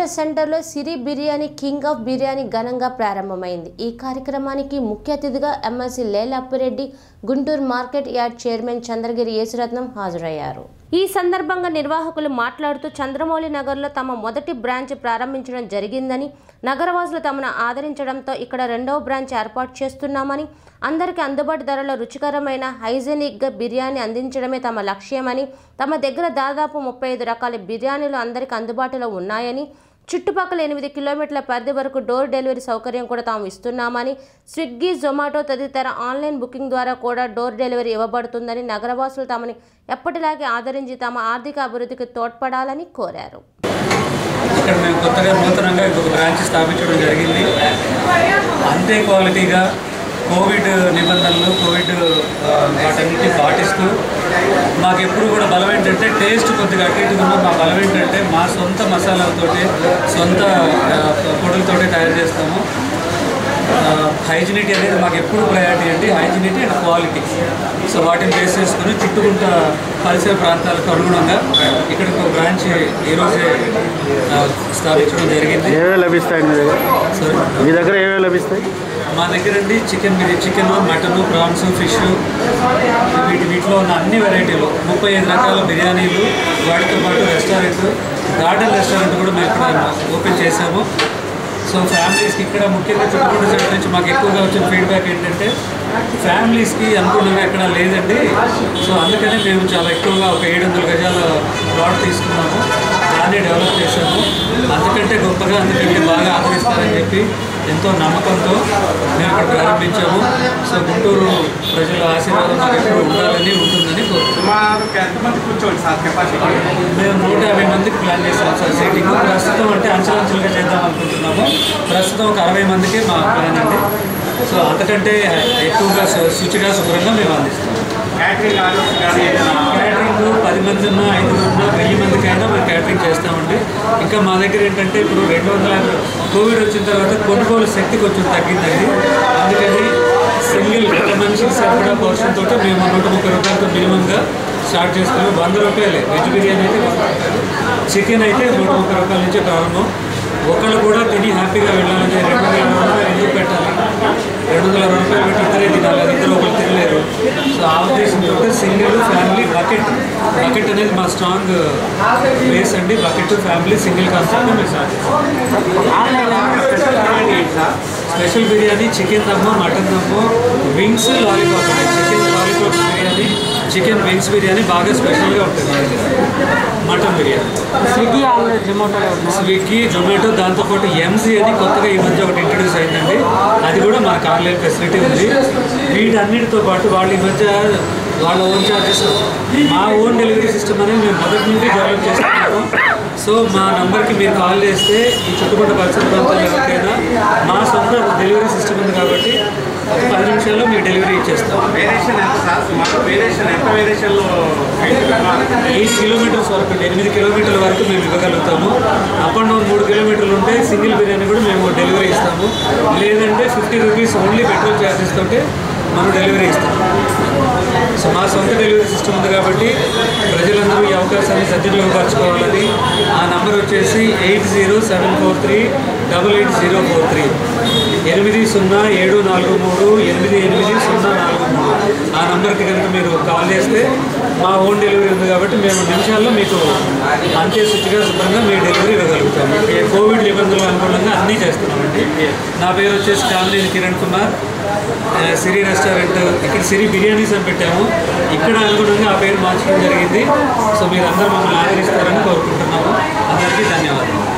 సెంటర్లో Siri biryani king of biryani ఘనంగా ప్రారంభమైంది ఈ కార్యక్రమానికి ముఖ్య అతిథిగా MLC Lelappireddy Guntur market yard chairman Chandragiri Yesuratnam హాజరయ్యారు ఈ సందర్భంగా నిర్వాహకులు మాట్లాడుతూ చంద్రమౌళి నగర్లో తమ మొదటి బ్రాంచ్ ప్రారంభించడం జరిగిందని నగరవాసులు తమను ఆదరించడంతో ఇక్కడ రెండవ బ్రాంచ్ ఏర్పాటు చేస్తున్నామని అందరికీ అందుబాటు ధరలో రుచికరమైన హైజెనిక్గా బిర్యానీ అందించడమే తమ లక్ష్యమని తమ దగ్గర దాదాపు ముప్పై ఐదు రకాల బిర్యానీలు అందరికీ అందుబాటులో ఉన్నాయని చుట్టుపక్కల ఎనిమిది కిలోమీటర్ల పరిధి వరకు డోర్ డెలివరీ సౌకర్యం కూడా తాము ఇస్తున్నామని స్విగ్గీ జొమాటో తదితర ఆన్లైన్ బుకింగ్ ద్వారా కూడా డోర్ డెలివరీ ఇవ్వబడుతుందని నగరవాసులు తమని ఎప్పటిలాగే ఆదరించి తమ ఆర్థిక అభివృద్ధికి తోడ్పడాలని కోరారు ఇక్కడ మేము కొత్తగా నూతనంగా ఇంకొక బ్రాంచ్ స్థాపించడం జరిగింది అంతే క్వాలిటీగా కోవిడ్ నిబంధనలు కోవిడ్ ఆ, వాటన్నిటిని పాటిస్తూ మాకు ఎప్పుడు కూడా బలం ఏంటంటే టేస్ట్ కొద్దిగా అటు ఇటుగా ఉన్న మా బలం ఏంటంటే మా సొంత మసాలాలతోటి సొంత ఆ, పొడులతోటి తయారు చేస్తాము హైజినిటీ అనేది మాకు ఎప్పుడు ప్రయారిటీ అంటే హైజినిటీ అండ్ క్వాలిటీ సో వాటిని బేస్ చేసుకుని చుట్టుకుంట పరిసర ప్రాంతాలకు అనుగుణంగా ఇక్కడ ఒక బ్రాంచ్ ఈరోజే ఆ, స్థాపించడం జరిగింది ఏవే లభిస్తాయి మీ దగ్గర సరే మీ దగ్గర ఏవే లభిస్తాయి మా దగ్గర అండి chicken biryani chicken mutton prawns fish వీటి వీటిలో ఉన్న అన్ని వెరైటీలు ముప్పై ఐదు రకాల బిర్యానీలు వాటితో పాటు రెస్టారెంట్ గార్డెన్ రెస్టారెంట్ కూడా మేము ఇక్కడ ఓపెన్ చేసాము సో ఫ్యామిలీస్కి ఇక్కడ ముఖ్యంగా చుట్టుపక్కల సైడ్ నుంచి మాకు ఎక్కువగా వచ్చిన ఫీడ్బ్యాక్ ఏంటంటే ఫ్యామిలీస్కి అనుకూలంగా ఎక్కడ లేదండి సో అందుకని మేము చాలా ఎక్కువగా ఒక ఏడు వందల గజాల ప్లాట్ తీసుకున్నాము దాన్ని డెవలప్ చేసాము అందుకంటే గొప్పగా అందుకంటే బాగా ఆదరిస్తారని చెప్పి ఎంతో నమ్మకంతో మేము ఇక్కడ ప్రారంభించాము సో గుంటూరు ప్రజల ఆశీర్వాదం మాకు ఎప్పుడు ఉండాలని ఉంటుందని కోరుతున్నాం సుమారు ఎంతమంది కూర్చోండి సార్ కెపాసిటీ మేము నూట యాభై మందికి ప్లాన్ చేసాం సార్ సీటింగ్ ప్రస్తుతం అంటే అంచెలంచెలుగా చేద్దాం అనుకుంటున్నాము ప్రస్తుతం ఒక అరవై మందికి మా ప్లాన్ అండి సో అంతకంటే ఎక్కువగా శు- శుచిగా శుభ్రంగా మేము అందిస్తాం క్యాటరింగ్ ఆర్డర్స్ కానీ ఏదైనా క్యాటరింగ్ పది మంది ఉన్నా ఐదుగురు ఉన్నా వెయ్యి మందికైనా మేము క్యాటరింగ్ చేస్తామండి ఇంకా మా దగ్గర ఏంటంటే ఇప్పుడు రెండు వందల యాభై కోవిడ్ వచ్చిన తర్వాత కొనుగోలు శక్తి కొంచెం తగ్గిందండి అందుకని సింగిల్ ఒక మనిషికి సరిపడా పోర్షన్ తోటి మేము నూట ముప్పై రూపాయలతో మినిమంగా స్టార్ట్ చేస్తున్నాం వంద రూపాయలే వెజ్ బిర్యానీ అయితే వంద రూపాయలు చికెన్ అయితే నూట ముప్పై రూపాయల నుంచే ప్రారంభం ఒకళ్ళు కూడా తిని హ్యాపీగా వెళ్ళాలంటే రెండు వందల అరవై రూపాయలు ఎందుకు పెట్టాలి రెండు వందల అరవై రూపాయలు పెట్టి ఇద్దరే తినాలి అది ఇద్దరు ఒకరు తినలేరు సో ఆ ఉద్దేశంతో సింగిల్ ఫ్యామిలీ బకెట్ బకెట్ అనేది మా స్ట్రాంగ్ బేస్ అండి బకెట్ ఫ్యామిలీ సింగిల్ కాన్సెప్ట్ మేము స్టార్ట్ చేస్తాం స్పెషల్ బిర్యానీ ఏంటి sir special biryani chicken dum mutton dum wings lollipop chicken lollipop biryani chicken wings biryani బాగా స్పెషల్గా ఉంటుంది మా దగ్గర. మటన్ బిర్యానీ స్విగ్గీ ఆన్లైన్ జొమాటోలో స్విగ్గీ జొమాటో దాంతోపాటు ఎంసీ అని కొత్తగా ఈ మధ్య ఒకటి ఇంట్రడ్యూస్ అయిందండి అది కూడా మనకు ఆన్లైన్ ఫెసిలిటీ ఉంది వీటన్నిటితో పాటు వాళ్ళు ఈ మధ్య వాళ్ళ ఓన్ చార్జెస్ మా ఓన్ డెలివరీ సిస్టమ్ అనేది మేము మొదటి నుండి డెవలప్ చేస్తున్నాము సో మా నంబర్కి మీరు కాల్ చేస్తే ఈ చుట్టుపక్కల పరిసర ప్రాంతాల్లో ఎవరికైనా మా సొంత డెలివరీ సిస్టమ్ ఉంది కాబట్టి ఒక పది నిమిషాల్లో మీకు డెలివరీ ఇచ్చేస్తాం వేరియేషన్ ఎంత సార్ సుమారు వేరియేషన్ ఎంత వేరియేషన్లో ఎయిట్ కిలోమీటర్స్ వరకు అండి ఎనిమిది కిలోమీటర్ల వరకు మేము ఇవ్వగలుగుతాము అప్ అండ్ డౌన్ మూడు కిలోమీటర్లు ఉంటే సింగిల్ బిర్యానీ కూడా మేము డెలివరీ ఇస్తాము లేదంటే fifty rupees only petrol charges తోటి మనం డెలివరీ ఇస్తాము సో మా సొంత డెలివరీ సిస్టమ్ ఉంది కాబట్టి ప్రజలందరూ ఈ అవకాశాన్ని సద్వినియోగపరచుకోవాలని ఆ నంబర్ వచ్చేసి eight zero seven four three double eight zero four three ఎనిమిది సున్నా ఏడు నాలుగు మూడు ఎనిమిది ఎనిమిది సున్నా నాలుగు మూడు ఆ నంబర్కి కనుక మీరు కాల్ చేస్తే మా ఓన్ డెలివరీ ఉంది కాబట్టి మేము నిమిషాల్లో మీకు అంతే శుచిగా శుభ్రంగా మీ డెలివరీ ఇవ్వగలుగుతాము ఈ కోవిడ్ నిబంధనలు అనుగుణంగా అన్నీ చేస్తున్నామండి నా పేరు వచ్చేసి కామినేని కిరణ్ కుమార్ ఆ, సిరి రెస్టారెంట్ ఇక్కడ సిరి బిర్యానీస్ అని పెట్టాము ఇక్కడ అనుగుణంగా ఆ పేరు మార్చడం జరిగింది సో మీరందరూ మమ్మల్ని ఆదరిస్తారని కోరుకుంటున్నాము అందరికీ ధన్యవాదాలు